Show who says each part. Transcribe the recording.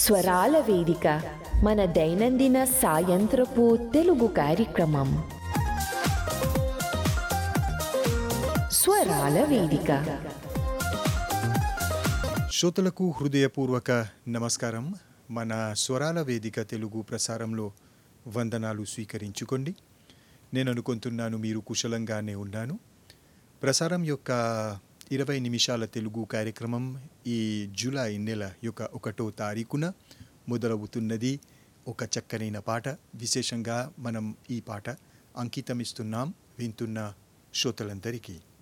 Speaker 1: స్వరాల వేదిక మన దైనందిన సాయంత్రపు తెలుగు కార్యక్రమం స్వరాల వేదిక
Speaker 2: శ్రోతలకు హృదయపూర్వక నమస్కారం మన స్వరాల వేదిక తెలుగు ప్రసారంలో వందనాలు స్వీకరించుకోండి నేను అనుకుంటున్నాను మీరు కుశలంగానే ఉన్నాను ప్రసారం యొక్క ఇరవై నిమిషాల తెలుగు కార్యక్రమం ఈ జూలై నెల యొక్క ఒకటో తారీఖున మొదలవుతున్నది ఒక చక్కనైన పాట విశేషంగా మనం ఈ పాట అంకితం ఇస్తున్నాం వింటున్న శ్రోతలందరికీ